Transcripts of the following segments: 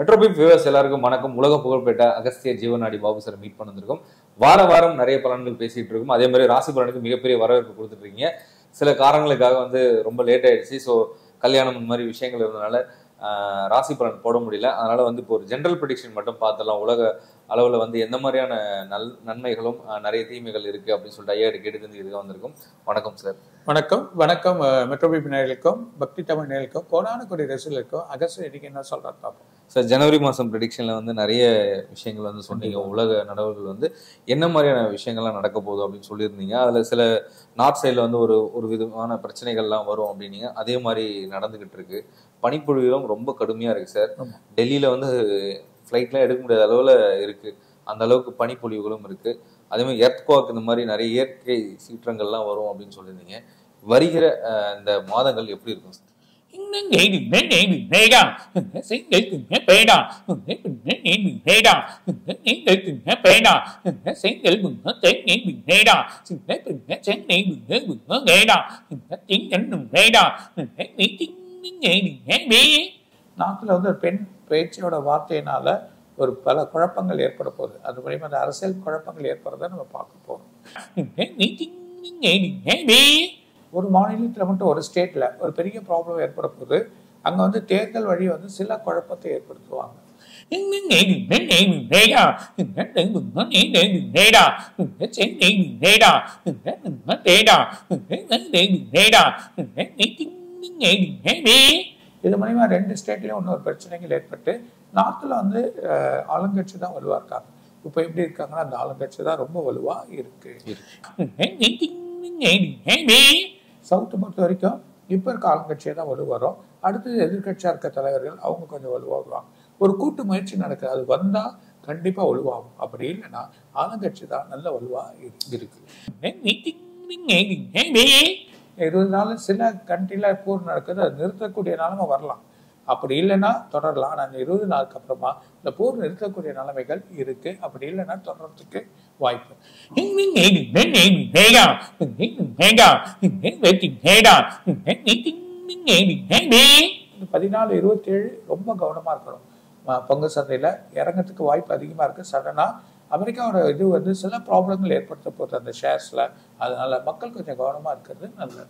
மெட்ரோபிப் viewers எல்லாருக்கும் வணக்கம் உலக புகழ்பெற்ற அகஸ்திய ஜீவநாடி பாபு சார் மீட் பண்ண வந்திருக்கோம் வார வாரம் நிறைய பலன்கள் பேசிட்டு இருக்கோம் அதே மாதிரி ராசி பலனுக்கு மிகப்பெரிய வரவேற்பு கொடுத்துட்டு இருக்கீங்க சில காரணங்களுக்காக வந்து ரொம்ப லேட் ஆயிடுச்சு ஸோ கல்யாணம் இந்த மாதிரி விஷயங்கள் இருந்தனால ஆஹ், ராசி பலன் போட முடியல அதனால வந்து இப்போ ஒரு ஜென்ரல் ப்ரிடிக்ஷன் மட்டும் பார்த்துடலாம் உலக அளவில் வந்து எந்த மாதிரியான நல் நன்மைகளும் ஆஹ், நிறைய தீமைகள் இருக்கு அப்படின்னு சொல்லிட்டு ஐயா கேட்டு தெரிஞ்சுக்கிறதுக்கு வந்திருக்கும் வணக்கம் சார் வணக்கம் வணக்கம் மெட்ரோபிப் நேயர்களுக்கும் பக்தி தமிழ் நேயர்களுக்கும் கோடான கோடி ரசிகர்களுக்கும் அகஸ்ட் இன்னைக்கு என்ன சொல்றாரு பார்ப்போம் சார் ஜனவரி மாதம் ப்ரெடிக்ஷன்ல வந்து நிறைய விஷயங்கள் வந்து சொன்னீங்க உலக நடவுகள் வந்து என்ன மாதிரியான விஷயங்கள்லாம் நடக்க போகுது அப்படின்னு சொல்லியிருந்தீங்க அதில் சில நார்த் சைடில் வந்து ஒரு ஒரு விதமான பிரச்சனைகள்லாம் வரும் அப்படின்னீங்க அதே மாதிரி நடந்துகிட்டு இருக்கு பனிப்பொழிவும் ரொம்ப கடுமையாக இருக்கு சார் ஆமா. டெல்லியில் வந்து ஃப்ளைட்லாம் எடுக்க முடியாத அளவில் இருக்கு அந்த அளவுக்கு பனிப்பொழிவுகளும் இருக்கு அதே மாதிரி எர்த்குவாக் இந்த மாதிரி நிறைய இயற்கை சீற்றங்கள்லாம் வரும் அப்படின்னு சொல்லியிருந்தீங்க வருகிற அஹ், இந்த மாதங்கள் எப்படி இருக்கும் சார் நாட்டில் வந்து ஒரு பெண் பேச்சோட வார்த்தையினால ஒரு பல குழப்பங்கள் ஏற்பட போகுது அது மூலியமா அந்த அரசியல் குழப்பங்கள் ஏற்படுறத நம்ம பார்க்க போறோம் ஒரு மாநிலத்தில் மட்டும் ஒரு ஸ்டேட்ல ஒரு பெரிய ப்ராப்ளம் ஏற்பட போகுது அங்க வந்து தேர்தல் வழி வந்து சில குழப்பத்தை ஏற்படுத்துவாங்க இது மூலியமா ரெண்டு ஸ்டேட்லயும் இன்னொரு பிரச்சனைகள் ஏற்பட்டு நாட்டில் வந்து அஹ், ஆளுங்கட்சி தான் வலுவா இருக்காங்க இப்போ எப்படி இருக்காங்கன்னா அந்த ஆளுங்கட்சி தான் ரொம்ப வலுவா இருக்கு சவுத் பொறுத்த வரைக்கும் இப்போ இருக்க ஆளுங்கட்சியை தான் வலு வரும் அடுத்தது எதிர்க்கட்சியா இருக்க தலைவர்கள் அவங்க கொஞ்சம் வலுவா வருவாங்க ஒரு கூட்டு முயற்சி நடக்குது அது வந்தா கண்டிப்பா வலுவாகும் அப்படி இல்லைன்னா ஆளுங்கட்சி தான் நல்ல வலுவா இருக்கு இருக்கு இருபது நாள் சில கண்ட்ரில போர் நடக்குது அது நிறுத்தக்கூடிய நிலைமை வரலாம் அப்படி இல்லைன்னா தொடரலாம் ஆனா அந்த இருபது நாளுக்கு அப்புறமா இந்த போர் நிறுத்தக்கூடிய நிலைமைகள் இருக்கு அப்படி இல்லைன்னா தொடர்றதுக்கு வாய்ப்பு இந்த பதினாலு இருபத்தி ஏழு ரொம்ப கவனமா இருக்கணும் ம- பங்கு சந்தையில இறங்கறதுக்கு வாய்ப்பு அதிகமா இருக்கு சடனா அமெரிக்காவோட இது வந்து சில ப்ராப்ளங்கள் ஏற்படுத்த போகுது அந்த ஷேர்ஸ்ல அதனால மக்கள் கொஞ்சம் கவனமா இருக்கிறது நல்லது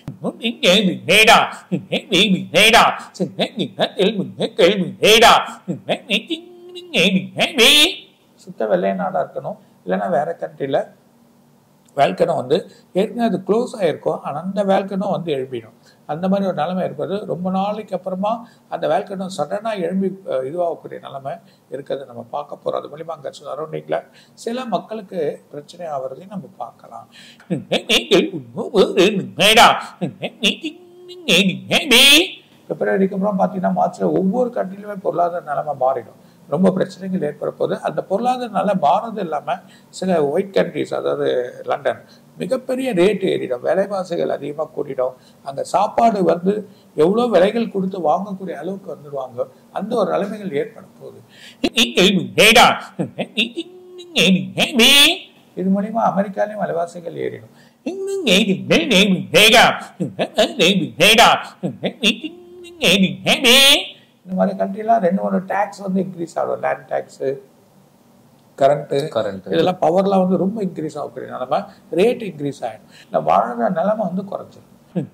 சுத்த வெள்ளை நாடா இருக்கணும் இல்லைன்னா வேற கண்ட்ரில வேல்கனோ வந்து ஏற்கனவே அது க்ளோஸ் ஆயிருக்கும் ஆனால் அந்த வேல்கனோ வந்து எழுப்பிடும் அந்த மாதிரி ஒரு நிலைமை இருப்பது ரொம்ப நாளைக்கு அப்புறமா அந்த வேல்கனோ சடனாக எழும்பி அஹ், இதுவாகக்கூடிய நிலைமை இருக்கிறது நம்ம பார்க்க போகிறோம் அது மூலியமா அங்கே சரௌண்டிங்கில் சில மக்களுக்கு பிரச்சனை ஆகிறதையும் நம்ம பார்க்கலாம் பிப்ரவரிக்கு அப்புறம் பார்த்தீங்கன்னா மார்ச்ல ஒவ்வொரு கண்ட்ரிலுமே பொருளாதார நிலைமை மாறிடும் ரொம்ப பிரச்சனைகள் ஏற்பட போது அந்த பொருளாதார நிலை மாறது இல்லாமல் சில ஒயிட் கண்ட்ரிஸ் அதாவது லண்டன் மிகப்பெரிய ரேட் ஏறிடும் விலைவாசிகள் அதிகமாக கூட்டிடும் அங்கே சாப்பாடு வந்து எவ்வளோ விலைகள் கொடுத்து வாங்கக்கூடிய அளவுக்கு வந்துடுவாங்க அந்த ஒரு நிலைமைகள் ஏற்பட போகுது இது மூலியமா அமெரிக்காலையும் விலைவாசிகள் ஏறிடும் இந்த மாதிரி கண்ட்ரிலாம் ரெண்டு மூணு டேக்ஸ் வந்து இன்க்ரீஸ் ஆகும் லேண்ட் டேக்ஸு கரண்ட்டு கரண்ட் இதெல்லாம் பவர்லாம் வந்து ரொம்ப இன்க்ரீஸ் ஆகக்கூடிய நிலைமை ரேட் இன்க்ரீஸ் ஆகிடும் இந்த வாழ்கிற நிலைமை வந்து குறைஞ்சிடும்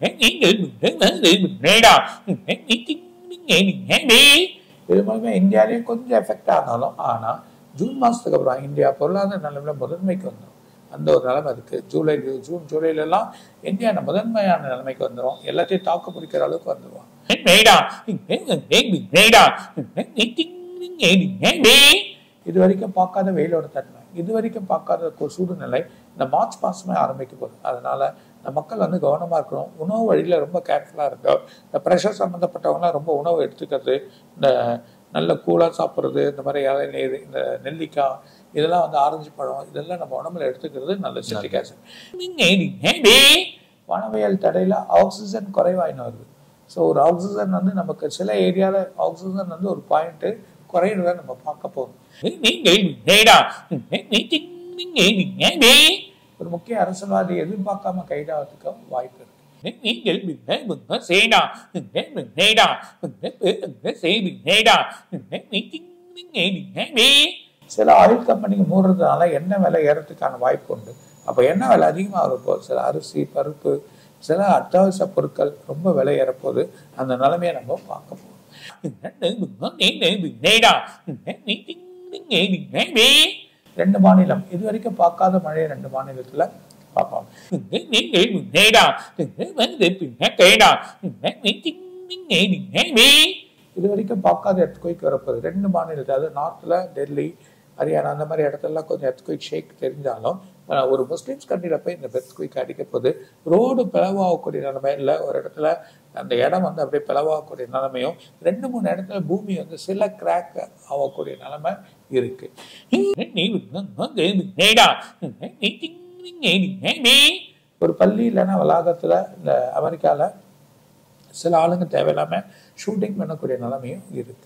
இது மூலமா இந்தியாலேயும் கொஞ்சம் எஃபெக்ட் ஆனாலும் ஆனால் ஜூன் மாதத்துக்கு அப்புறம் இந்தியா பொருளாதார நிலைமையில முதன்மைக்கு வந்துடும் அந்த ஒரு நிலைமை இருக்கு ஜூலை ஜூன் ஜூலைல எல்லாம் இந்தியா முதன்மையான நிலைமைக்கு வந்துடும் எல்லாத்தையும் தாக்கு பிடிக்கிற அளவுக்கு வந்துடுவாங்க இது வரைக்கும் பார்க்காத வெயிலோட தன்மை இது வரைக்கும் பார்க்காத ஒரு சூழ்நிலை இந்த மார்ச் மாசமே ஆரம்பிக்க போகுது அதனால இந்த மக்கள் வந்து கவனமா இருக்கணும் உணவு வழியில ரொம்ப கேர்ஃபுல்லா இருக்கும் இந்த ப்ரெஷர் சம்மந்தப்பட்டவங்களாம் ரொம்ப உணவு எடுத்துக்கிறது இந்த நல்ல கூலாக சாப்பிட்றது இந்த மாதிரி இளநீர் இந்த நெல்லிக்காய் இதெல்லாம் வந்து ஆரஞ்சு பழம் இதெல்லாம் நம்ம உடம்புல எடுத்துக்கிறது நல்ல சிட்ரிக் ஆசிட் வனவியல் தடையில ஆக்சிஜன் குறைவாயின்னு வருது ஸோ ஒரு ஆக்சிஜன் வந்து நமக்கு சில ஏரியாவில் ஆக்சிஜன் வந்து ஒரு பாயிண்ட் குறையிறத நம்ம பார்க்க போகிறோம் ஒரு முக்கிய அரசியல்வாதி எதிர்பார்க்காம கைதாகிறதுக்கு வாய்ப்பு இருக்கு நீங்கள் செய்டா செய்டா செய்டா சில ஆயில் கம்பெனிங்க மூடுறதுனால எண்ணெய் விலை ஏறதுக்கான வாய்ப்பு உண்டு அப்போ எண்ணெய் விலை அதிகமாக இருக்கும் சில அரிசி பருப்பு சில அத்தியாவசிய பொருட்கள் ரொம்ப விலை ஏறப்போகுது அந்த நிலைமையை நம்ம பார்க்க போகிறோம் ரெண்டு மாநிலம் இது வரைக்கும் பார்க்காத மழையை ரெண்டு மாநிலத்துல பார்ப்போம் இது வரைக்கும் பார்க்காத எர்த்குயிக் வரப்போகுது ரெண்டு மாநிலத்தில் அதாவது நார்த்தில் டெல்லி ஹரியானா அந்த மாதிரி இடத்துலலாம் கொஞ்சம் எர்த்குயிக் ஷேக் தெரிஞ்சாலும் ஆனா, ஒரு முஸ்லீம்ஸ் கண்ட்ரியில் போய் இந்த எர்த்குயிக் அடிக்க போகுது ரோடு பிளவாகக்கூடிய நிலைமை இல்லை ஒரு இடத்துல அந்த இடம் வந்து அப்படியே பிளவாகக்கூடிய நிலைமையும் ரெண்டு மூணு இடத்துல பூமி வந்து சில கிராக் ஆகக்கூடிய நிலைமை இருக்கு ஒரு பள்ளி இல்லைன்னா வளாகத்துல இந்த அமெரிக்கால சில ஆளுங்க தேவையில்லாம ஷூட்டிங் பண்ணக்கூடிய நிலைமையும் இருக்கு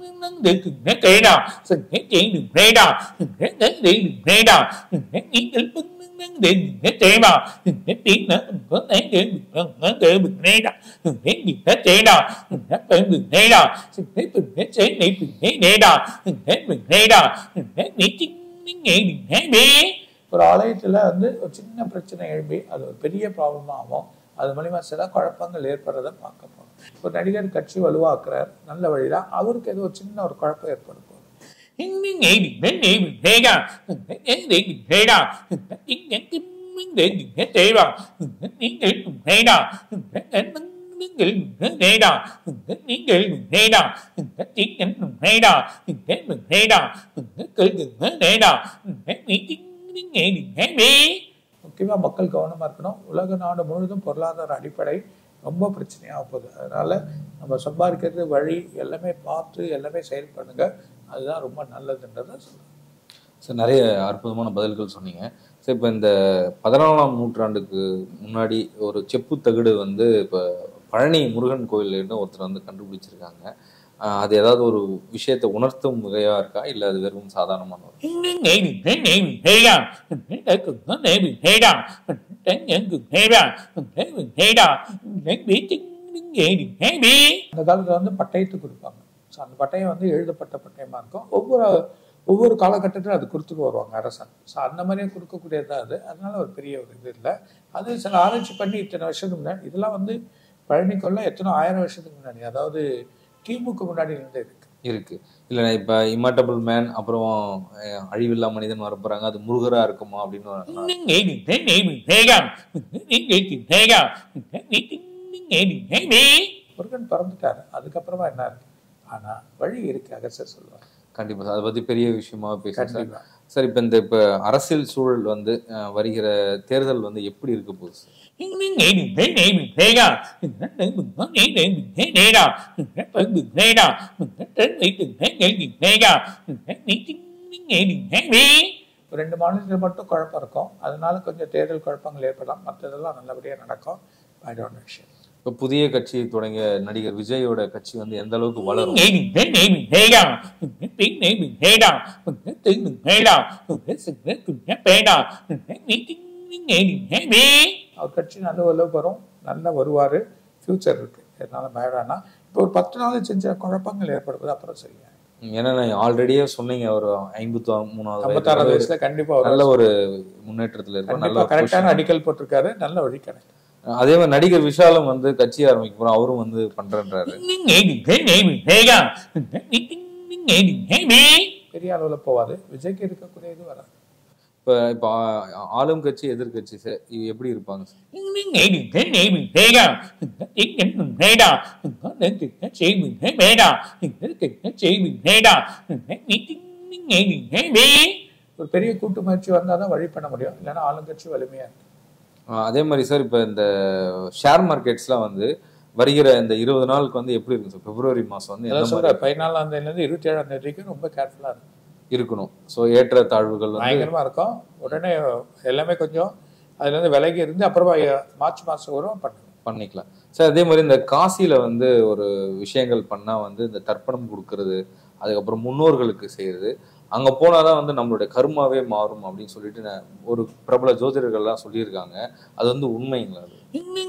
ஒரு ஆலயத்துல வந்து ஒரு சின்ன பிரச்சனை எழும்பி அது ஒரு பெரிய ப்ராப்ளம் ஆகும் அது மூலியமா சில குழப்பங்கள் ஏற்படுறதை பார்க்க போறோம் ஒரு நடிகர் கட்சி வலுவாக்குறார் நல்ல வழியில அவருக்கு ஏதோ ஒரு சின்ன ஒரு குழப்பம் ஏற்பட போகுது முக்கியமா மக்கள் கவனமா இருக்கணும் உலக நாடு முழுவதும் பொருளாதார அடிப்படை ரொம்ப பிரச்சனையாக போகுது அதனால நம்ம சம்பாதிக்கிறது வழி எல்லாமே பார்த்து எல்லாமே செயல்படுங்க அதுதான் ரொம்ப நல்லதுன்றதை சொல்றேன் சார் நிறைய அற்புதமான பதில்கள் சொன்னீங்க சார் இப்போ இந்த பதினாலாம் நூற்றாண்டுக்கு முன்னாடி ஒரு செப்பு தகடு வந்து இப்போ பழனி முருகன் கோயில்னு ஒருத்தர் வந்து கண்டுபிடிச்சிருக்காங்க ஆஹ் அது ஏதாவது ஒரு விஷயத்தை உணர்த்தும் வகையா இருக்கா இல்ல அது வெறும் சாதாரணமான ஒரு அந்த காலத்துல வந்து பட்டயத்து கொடுப்பாங்க ஸோ அந்த பட்டயம் வந்து எழுதப்பட்ட பட்டயமா இருக்கும் ஒவ்வொரு ஒவ்வொரு காலகட்டத்திலும் அது கொடுத்துட்டு வருவாங்க அரசன் ஸோ அந்த மாதிரியே கொடுக்கக்கூடியது தான் அது அதனால ஒரு பெரிய ஒரு இது இல்லை அது சில ஆராய்ச்சி பண்ணி இத்தனை வருஷத்துக்கு முன்னாடி இதெல்லாம் வந்து பழனிக்குள்ள எத்தனை ஆயிரம் வருஷத்துக்கு முன்னாடி அதாவது கிமுக்கு முன்னாடி இருந்தே இருக்கு இருக்கு இல்ல இப்ப இம்மாட்டபிள் மேன் அப்புறம் அஹ், அழிவில்லா மனிதன் வர போறாங்க அது முருகரா இருக்குமா அப்படின்னு ஒரு- முருகன் பிறந்துட்டாரு அதுக்கப்புறமா என்ன இருக்கு ஆனா வழி இருக்கு அகசர் சொல்லுவாங்க கண்டிப்பா சார் அதை பத்தி பெரிய விஷயமா பேசுறேன் சார் கண்டிப்பா சார் இப்ப இந்த இப்ப அரசியல் சூழல் வந்து அஹ், வருகிற தேர்தல் வந்து எப்படி இருக்க போகுது சார் ஒரு ரெண்டு மாநிலத்தில் மட்டும் குழப்பம் இருக்கும் அதனால கொஞ்சம் தேர்தல் குழப்பங்கள் ஏற்படலாம் மற்றதெல்லாம் நல்லபடியா நடக்கும் I don't know விஷயம் இப்ப புதிய கட்சி தொடங்கிய நடிகர் விஜயோட கட்சி வந்து எந்த அளவுக்கு வளரும் அவர் கட்சி நல்ல உழவு வரும் நல்லா வருவாரு ஃபியூச்சர் இருக்கு அதனால பயடானா இப்போ ஒரு பத்து நாள் செஞ்ச குழப்பங்கள் ஏற்படுவது அப்புறம் சரியா ஏன்னா ஆல்ரெடியே சொன்னீங்க ஒரு ஐம்பத்தி மூணாவது ஐம்பத்தாறாவது வயதுல வயசுல கண்டிப்பா ஒரு நல்ல ஒரு முன்னேற்றத்துல இருக்கும் நல்ல கண்டிப்பா ஒரு கரெக்டான அடிக்கல் போட்டிருக்காரு நல்ல வழி கிடைக்கும் அதே மாதிரி நடிகர் விஷாலும் வந்து கட்சி ஆரம்பிக்க போறோம் அவரும் வந்து பண்றேன்றாரு பெரிய அளவுல போவாது விஜய்க்கு இருக்கக்கூடிய இது வராது இப்ப இப்ப ஆ- ஆளும் கட்சி எதிர்கட்சி சார் இது எப்படி இருப்பாங்க சார் ஒரு பெரிய கூட்டு முயற்சி வந்தாதான் வழி பண்ண முடியும் இல்லைன்னா ஆளுங்கட்சி வலிமையா இருக்கு ஆஹ் அதே மாதிரி சார் இப்ப இந்த ஷேர் மார்க்கெட்ஸ்லாம் வந்து வருகிற இந்த இருபது நாளுக்கு வந்து எப்படி இருக்கும் சார் பிப்ரவரி மாசம் வந்து எந்த அதான் மாதிரி சொல்ற பதினாலாம் தேதியில இருந்து இருபத்தி ஏழாம் தேதி வரைக்கும் ரொம்ப கேர்ஃபுல்லா இருக்கும் இருக்கணும் ஸோ ஏற்ற தாழ்வுகள் வந்து பயங்கரமா இருக்கும் உடனே எல்லாமே கொஞ்சம் அதுல இருந்து விலகி இருந்து அப்புறமா மார்ச் மாசம் வரும் பண்ணுங்க பண்ணிக்கலாம் சார் அதே மாதிரி இந்த காசியில வந்து ஒரு விஷயங்கள் பண்ணா வந்து இந்த தர்ப்பணம் கொடுக்கறது அதுக்கப்புறம் முன்னோர்களுக்கு செய்யறது அங்க போனாதான் வந்து நம்மளுடைய கர்மாவே மாறும் அப்படின்னு சொல்லிட்டு நான் ஒரு பிரபல ஜோதிடர்கள்லாம் சொல்லியிருக்காங்க அது வந்து உண்மைங்களா அது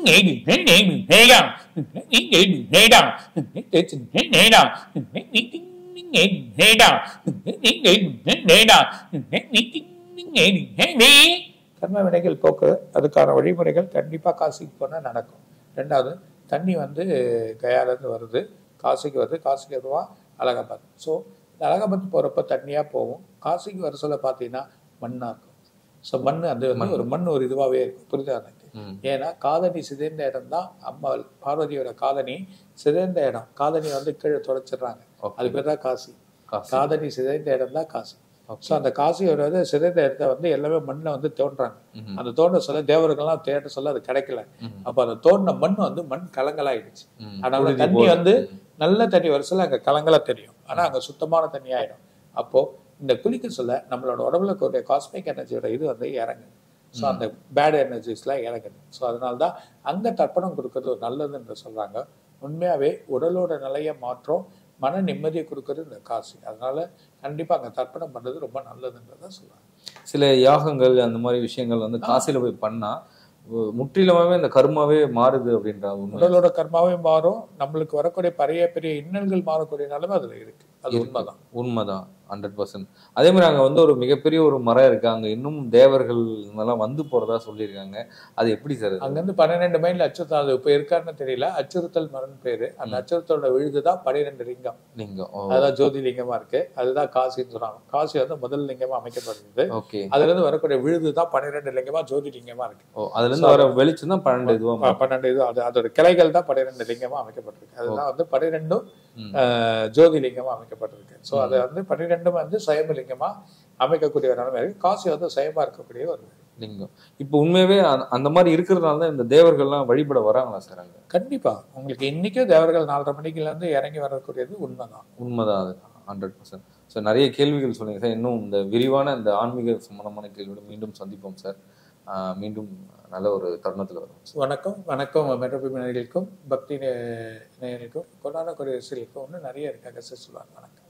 கர்ம வினைகள் போக்கு அதுக்கான வழிமுறைகள் கண்டிப்பாக காசிக்கு போனால் நடக்கும் ரெண்டாவது தண்ணி வந்து கயாலேருந்து வருது காசிக்கு வருது காசிக்கு வருவா அலகாபாத் ஸோ இந்த அலகாபாத் போகிறப்ப தண்ணியாக போகும் காசிக்கு வர சொல்ல பார்த்தீங்கன்னா மண்ணாக இருக்கும் ஸோ மண் அது வந்து ஒரு மண் ஒரு இதுவாகவே இருக்கும் புரியுதா எனக்கு ம். ஏன்னா காதணி சிதைந்த இடம் தான் அம்மா பார்வதியோட காதணி சிதைந்த இடம் காதணி வந்து கீழே துடைச்சிடுறாங்க Okay. அது பேர் தான் காசி காசு. காதணி சிதைந்த இடம் தான் காசி Okay. ஸோ அந்த காசியோட வந்து சிதைந்த இடத்த வந்து எல்லாமே மண்ணில் வந்து தோன்றாங்க ம்ஹும். அந்த தோண்ட சொல்ல தேவர்கள்லாம் தேட சொல்ல அது கிடைக்கல ம்ஹும். அப்ப அந்த தோண்டின மண் வந்து மண் கலங்கலாயிடுச்சு ம். அதனால புழுதி தண்ணி போல. வந்து ம். நல்ல தண்ணி வருஷத்துல அங்க கலங்கலா தெரியும் ஆனா அங்க சுத்தமான தண்ணி ஆயிடும் அப்போ இந்த குளிக்க சொல்ல நம்மளோட உடம்புல கூடிய காஸ்மிக் எனர்ஜியோட இது வந்து இறங்குது ஸோ அந்த பேட் எனர்ஜிஸ்லாம் இறங்குது ஸோ அதனால தான் அங்க தர்ப்பணம் கொடுக்கறது ஒரு நல்லதுன்னு சொல்றாங்க உண்மையாவே உடலோட நிலையை மாற்றம் மன நிம்மதியை கொடுக்கறது இந்த காசு அதனால கண்டிப்பா அங்க தர்ப்பணம் பண்றது ரொம்ப நல்லதுன்றத சொல்றாங்க சில யாகங்கள் அந்த மாதிரி விஷயங்கள் வந்து காசில போய் பண்ணா உ- முற்றிலுமாவே இந்த கர்மாவே மாறுது அப்படின்ற உண்மை உடலோட கர்மாவே மாறும் நம்மளுக்கு வரக்கூடிய பெரிய பெரிய இன்னல்கள் மாறக்கூடிய நிலைமை அதுல இருக்கு அது உண்மைதான் உண்மைதான் ஹண்ட்ரட் பர்சன்ட் அதே மாதிரி அங்க வந்து ஒரு மிகப்பெரிய ஒரு மரம் இருக்கு அங்க இன்னும் தேவர்கள் எல்லாம் வந்து போறதா சொல்லியிருக்காங்க அது எப்படி சார் அது? அங்கிருந்து பன்னிரெண்டு மைல் அச்சுறுத்தல் அது இப்போ இருக்காருன்னு தெரியல அச்சுறுத்தல் மரம் பேரு அந்த அச்சுறுத்தலோட விழுது தான் பன்னிரெண்டு லிங்கம் நீங்க அதுதான் ஜோதி லிங்கமா இருக்கு அதுதான் காசின்னு சொல்றாங்க காசி வந்து முதல் லிங்கமா அமைக்கப்படுறது ஓகே அதுல இருந்து வரக்கூடிய விழுது தான் பன்னிரெண்டு லிங்கமா ஜோதி லிங்கமா இருக்கு ஓ அதுல இருந்து வர வெளிச்சம் தான் பன்னெண்டு இதுவா ப- பன்னெண்டு இது அது அதோட கிளைகள் தான் பன்னிரெண்டு லிங்கமா அமைக்கப்பட்டிருக்கு அதுதான் வந்து பன்னிரெண்டும் ம். ஆஹ், ஜோதி லிங்கமா அமைக்கப்பட்டிருக்கு ஸோ அது வந்து பன்னிரெண்டும் வந்து சயமலிங்கமா அமைக்கக்கூடிய ஒரு நிலைமை இருக்கு காசி வந்து சயமா இருக்கக்கூடிய ஒரு லிங்கம் இப்போ உண்மையாவே அந்த- அந்த மாதிரி இருக்கிறதுனால தான் இந்த தேவர்கள்லாம் வழிபட வராங்களா சார் அங்க கண்டிப்பா உங்களுக்கு இன்னைக்கும் தேவர்கள் நாலரை மணிக்குல இருந்து இறங்கி வரக்கூடியது உண்மைதான் உண்மைதான் அது ஹண்ட்ரட் பர்சன்ட் ஸோ நிறைய கேள்விகள் சொன்னீங்க சார் இன்னும் இந்த விரிவான இந்த ஆன்மீக சம்பந்தமான கேள்வியோட மீண்டும் சந்திப்போம் சார் ஆஹ் மீண்டும் நல்ல ஒரு தருணத்தில் வரும் வணக்கம் வணக்கம் மெட்ரோபிமினர்களுக்கும் பக்தி நே- நேயர்களுக்கும் கொண்டாட கொடிய இன்னும் நிறைய இருக்காங்க சார் சொல்லுவாங்க வணக்கம்